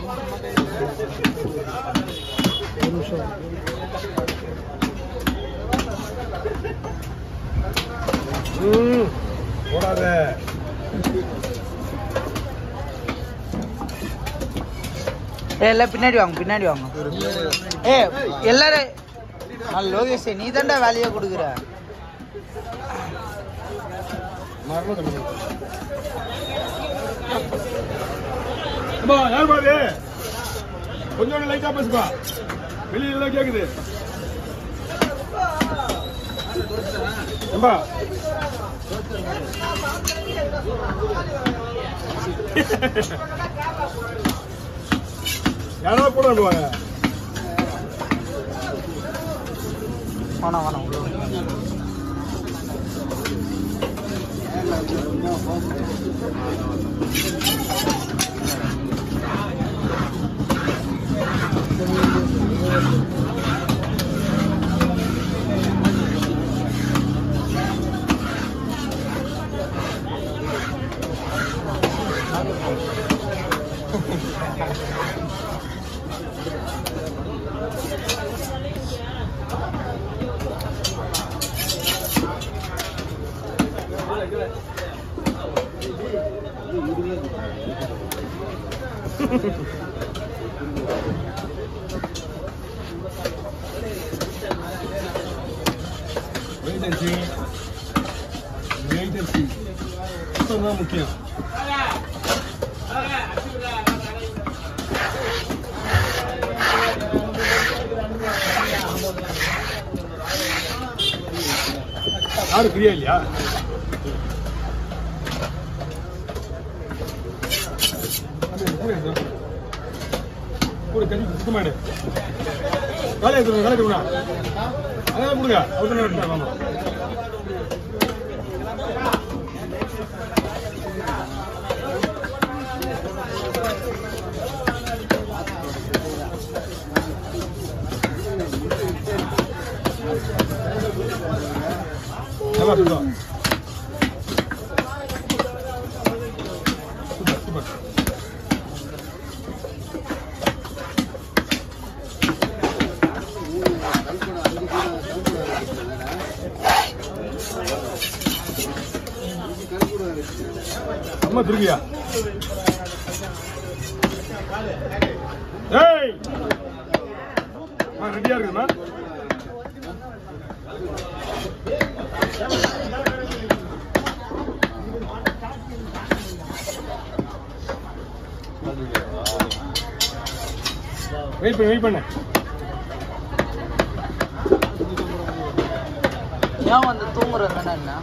ஒரு நிமிஷம் ம் போடாத ஏ எல்லாம் பின்னாடி வாங்க பின்னாடி வாங்க ஏ எல்லாரும் ஆ, லோகேஷ் நீ தான்டா வேலையை கொடுக்குற மரணம் அம்மா யார் பாரு கொஞ்சம் லைட்டா பேசுப்பா வெளியில எல்லாம் கேக்குது அம்மா யாரோ கூட விடுவாங்க வேணாம் வேணாம் உள்ள வாங்க. Wait and see wait and see தான் முக்கியம் யாரு ஃப்ரீயா இல்லையா அது கூட இருக்கு. கூட கட்டி சுத்தமாடு வேலையை எடுத்துருங்க வேலை எடுத்துருங்க அதான் கொடுங்க அவர் தானே எடுத்தாங்க ஆமா நல்லா சுத்தம் சூப்பர் சூப்பர் அம்மா திரும்பியா ஏய் ரெடியா இருக்குமா வெயிட் பண்ணு வெயிட் பண்ணு ஏன் வந்து தூங்குறதுன்னா என்ன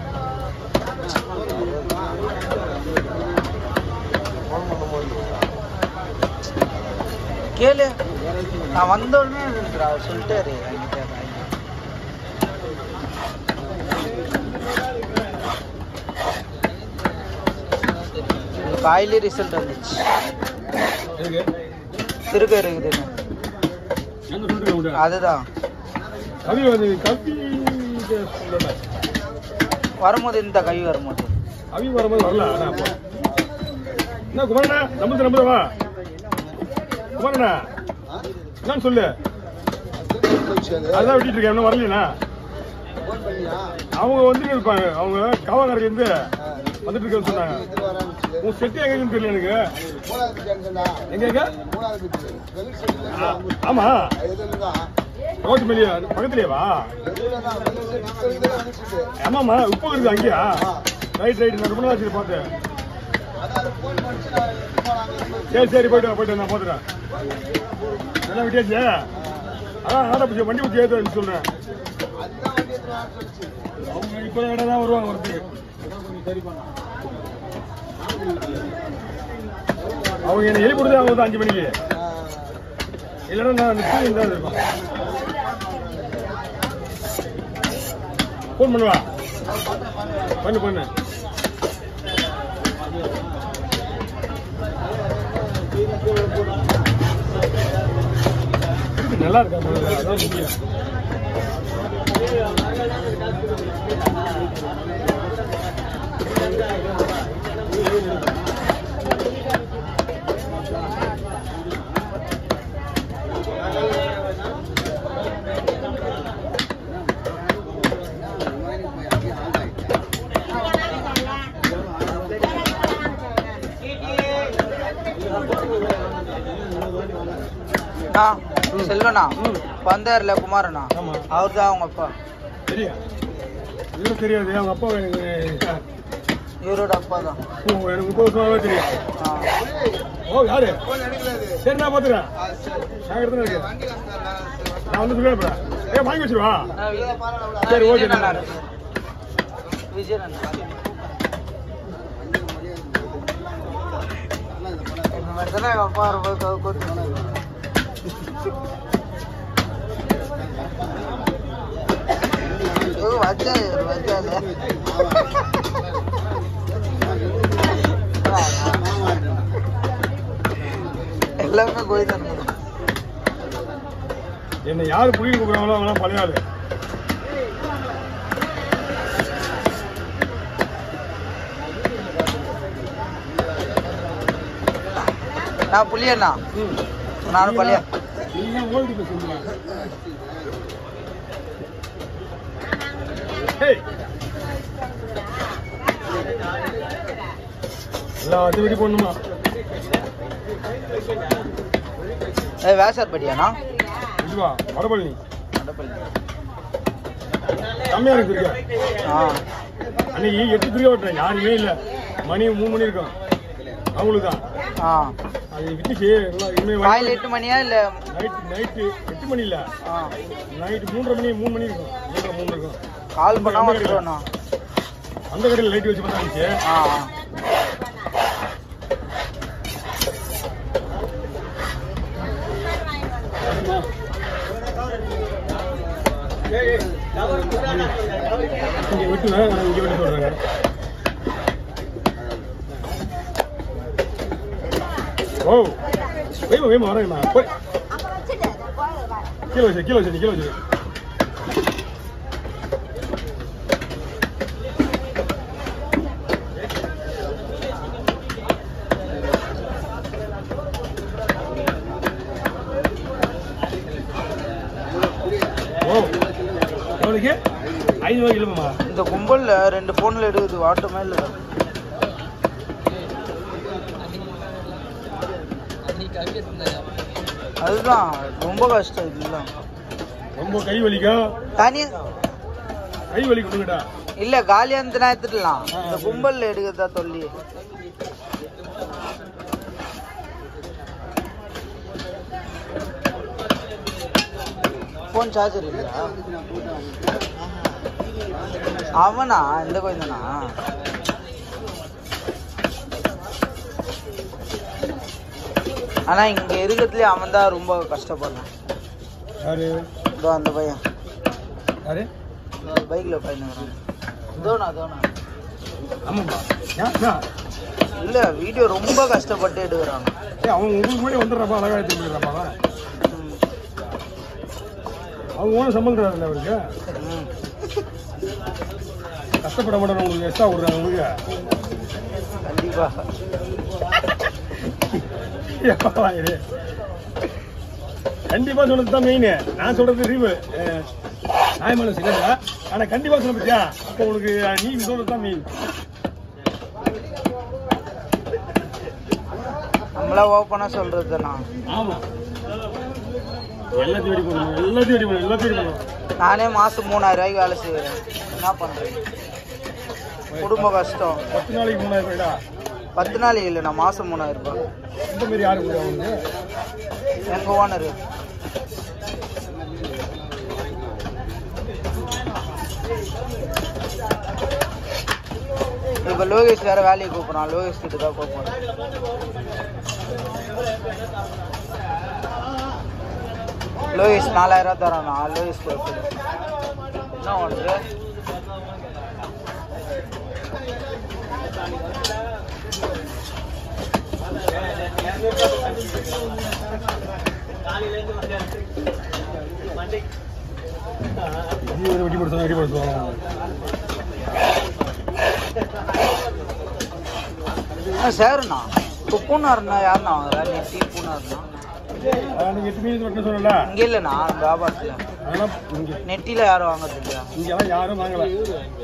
கேளு நான் வந்த உடனே இருக்கிறா அவர் சொல்லிட்டாரு என்கிட்ட காயிலே ரிசல்ட் வந்துச்சு எதுக்கு திருக்க இருக்குதுன்னு எங்க சொல்லிட்டு உண்டு அதுதான் கவி வந்து கவி சொல்லல வரும்போது இந்த கை வரும்போது கவி வரும்போது வரல ஆனா அப்போ. என்ன குமாரண்ணா நம்பது நம்பது வா குமாரண்ணா என்னன்னு சொல்லு அதான் விட்டுட்டு இருக்கேன் இன்னும் வரலையா அவங்க வந்து இருப்பாங்க அவங்க காவாங்கரையில இருந்து வந்துட்டு இருக்கேன்னு சொன்னாங்க உன் செட்டு எங்கன்னு தெரியல எனக்கு எங்க எங்க ஆ, ஆமா ரோட்டு மேலேயா பக்கத்துலயேவா ஆமாமா உப்பு இருக்கு அங்கேயா ரைட் ரைட் நான் ரொம்ப நாள் ஆச்சு பார்த்தேன் சரி சரி போயிட்டு வா, போயிட்டு வா, நான் பார்த்துறேன் என்ன விட்டியாச்சு அதான் ஆடா பிடிச்ச வண்டி பிடிச்சி ஏற்று சொல்றேன் அவங்க இப்போ இடம் தான் வருவாங்க வரதுக்கு அவங்க என்ன எழுதி கொடுத்து அவங்க வந்து அஞ்சு மணிக்கு இல்லைன்னா நான் நிச்சயம் தான் இருப்பேன் ஃபோன் பண்ணுவா பண்ணு பண்ணு இது நல்லா இருக்கா முதல்ல? அதான் முக்கியம் ஆ செல்வனா ம். வந்தார்ல குமாரண்ணா ஆமா. அவர் தான் அவங்க அப்பா சரியா இதுவும் தெரியாது அவங்க அப்பா எனக்கு இவரோட அப்பா தான் ஓ, எனக்கு முப்பது வருஷமாவே தெரியும் ஆ. ஓ யாரு சரி நான் பாத்துக்கிறேன் நான் எடுத்துன்னு இருக்கேன் நான் வந்து சொல்லி அனுப்புறேன் ஏ வாங்கி வச்சிருவா சரி, ஓகே. விஜயன் அண்ணா இருக்கு. விஜயன் அண்ணா இந்த மாதிரி தானே எங்க அப்பா ரொம்ப கவு- கூத்து. ஐயோ, வச்சாரு, வச்சாரு. எல்லாமே கோயில் என்னை யாரு புள்ளின்னு கூப்பிடுறாங்களோ அவங்களாம் பழைய ஆளு நான் புளியண்ணா ம். நானும் பழைய நீங்க ஓல்டு பேசுறீங்களா ஏய் எல்லாத்தையும் வெட்டி போடணுமா ஏ வேசார்பட்டியாண்ணா இதுவா வடபழனி வடபழனி. கம்மியா இருக்கு இருக்கா ஆ அன்னைக்கு எட்டு திருக்க ஓட்டுறேன் யாருமே இல்ல மணி மூணு மணி இருக்கும் அவங்களுக்கு தான் ஆ அது விட்டுச்சு எல்லாம் இனிமே காலையில் எட்டு மணியா இல்லை நைட்டு நைட்டு எட்டு மணி இல்ல ஆ நைட்டு மூன்றரை மணி மூணு மணி இருக்கும் மூன்றரை மூணு இருக்கும் கால் பண்ணா வந்துடுவேண்ணா அந்த கடையில் லைட் வச்சு பார்த்தா இருந்துச்சு ஆ ஆ. இங்க விட்டுவேன் நான் இங்க விட்டு சொல்றேங்க ஓ வேமா வேமா வரேங்கம்மா போய் கீழே வச்சு கீழே வச்சு கீழே வச்சு ஓ எவ்வளோக்கு ஐநூறு இல்லைம்மா இந்த கும்பல்ல ரெண்டு போன்ல எடுக்குது வாட்டமே இல்லை அதுதான் ரொம்ப கஷ்டம் இல்லை ரொம்ப கை வலிக்கும் தனி கை வலி கொடுங்கடா இல்ல காலியா இருந்துனா எடுத்துடலாம் இந்த கும்பல்ல எடுக்கிறதா சொல்லி போன் சார்ஜர் இல்லையா அவனா இந்த கோயில் தானா ஆனா இங்க இருக்கிறதுலயே அவன் தான் ரொம்ப கஷ்டப்படுறான் யாரு இதோ அந்த பையன் யாரு பைக்ல பையன் இதோனா இதோனா ஆமாம்மா ஏன் என்ன? இல்ல வீடியோ ரொம்ப கஷ்டப்பட்டு எடுக்கிறாங்க ஏய், அவன் உங்களுக்கு முன்னாடி வந்துடுறப்பா அழகா எடுத்து போயிடுறப்பா அவன் ம். அவங்க ஒன்றும் சம்பந்தம் இல்லை அவருக்கு ம். கஷ்டப்பட மாட்டாங்க உங்களுக்கு எக்ஸ்ட்ரா விடுறாங்க உங்களுக்கு கண்டிப்பா எப்பா இது? கண்டிப்பா சொன்னது தான் மெயின் நான் சொல்றது ரீவு நியாயமான சிக்கல ஆனா கண்டிப்பா சொல்ல பத்தியா அப்போ உனக்கு நீ சொல்றது தான் மெயின் நம்மளா ஓப்பனா சொல்றது தானா ஆமா எல்லாத்தையும் வெடி பண்ணணும் எல்லாத்தையும் வெடி பண்ணணும் எல்லாத்தையும் வெடி பண்ணணும் நானே மாசம் மூணாயிரம் ரூபாய்க்கு வேலை செய்யறேன் என்ன பண்றேன் குடும்ப கஷ்டம் பத்து நாளைக்கு மூணாயிரம் ரூபாய்டா பத்து நாளைக்கு இல்லை நான் மாசம் மூணாயிரம் ரூபாய் இந்த மாதிரி யாரு கூட வந்து எங்க ஓனர் இப்ப லோகேஷ் வேற வேலைக்கு கூப்பிடுறான் லோகேஷ் கிட்ட தான் கூப்பிடுறேன் லோகேஷ் நாலாயிரம் ரூபாய் தரானா லோகேஷ் கூப்பிடு என்ன உனக்கு இது ஒரு வெட்டி போட்டு வெட்டி போட்டு ஆ சேருண்ணா இப்போ பூனார்ண்ணா யாருண்ணா வாங்குறா நெட்டி பூனார்ண்ணா நீங்க எட்டு மீன் வெட்ட சொல்லல இங்கே இல்லைண்ணா வியாபாரத்தில் அதெல்லாம் இங்க நெட்டியில் யாரும் வாங்குறது இல்லையா இங்கெல்லாம் யாரும் வாங்கல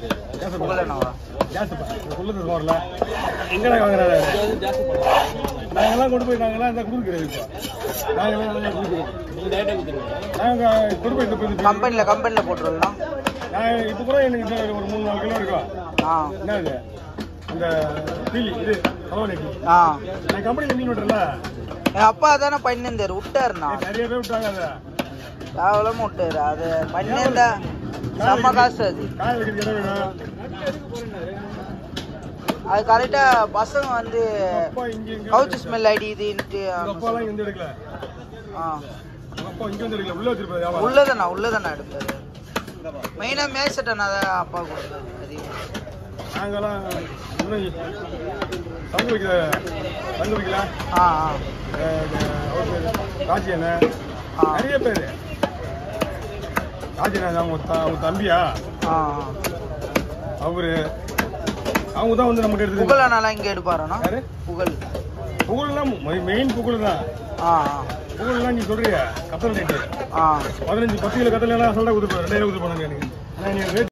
புகழண்ணாவா ஜாஸ்திப்பா இந்த புல்லு வரல எங்கடா வாங்குறாரு நாங்கெல்லாம் கொண்டு போய் நாங்கெல்லாம் இந்த கொடுக்குறோம் இப்போ நாங்கெல்லாம் எல்லாம் கொடுக்குறோம் நாங்க கொண்டு போய் இந்த போய் கம்பெனியில் கம்பெனியில் போட்டுருலாம் நான் இப்போ கூட எனக்கு இந்த ஒரு மூணு நாலு கிலோ இருக்கும் ஆ என்ன இது இந்த பீலி இது கலவனைக்கு ஆ நான் கம்பெனியில் மீன் விட்டுறல என் அப்பா தானே பண்ணியிருந்தாரு விட்டாருண்ணா நிறைய பேர் விட்டாங்க அதை கேவலமா விட்டாரு அது பண்ணியிருந்தா செம்ம காசு அது காய வைக்கிறது இடம் வேணும் அது கரெக்டா பசங்க வந்து அப்பா இங்க இங்க கவுச்சு ஸ்மெல் அடிக்குதுன்ட்டு உங்க அப்பாலாம் இங்க வந்து எடுக்கல ஆ உங்க அப்பா இங்க வந்து எடுக்கல உள்ள வச்சிருப்பாரு வியாபாரம் உள்ளதாண்ணா உள்ளதாண்ணா எடுப்பாரு மெயினாக மேய்ச்சட்டண்ணா தான் அப்பா கொடுத்தாரு அதிகம் நாங்கெல்லாம் இன்னும் தங்க வைக்கல தங்க வைக்கல ஆ ஆ ராஜி அண்ணன் ஆ. நிறைய பேர் ராஜி அண்ணன் அவங்க த- அவங்க தம்பியா ஆ அவரு அவங்க தான் வந்து நம்மகிட்ட எடுத்து புகழ் அண்ணாலாம் இங்கே எடுப்பாருண்ணா யாரு புகழ் புகழ்லாம் மெயின் புகழ் தான் ஆ புகழ்லாம் நீ சொல்றியா கத்தல் ரேட்டு ஆ பதினஞ்சு பத்து கிலோ கத்தலாம் சொல்ல கொடுத்துருப்பேன் ரெண்டாயிரம் கொடுத்துருப்பாங்க எனக்கு ஆனால் நீ ரேட்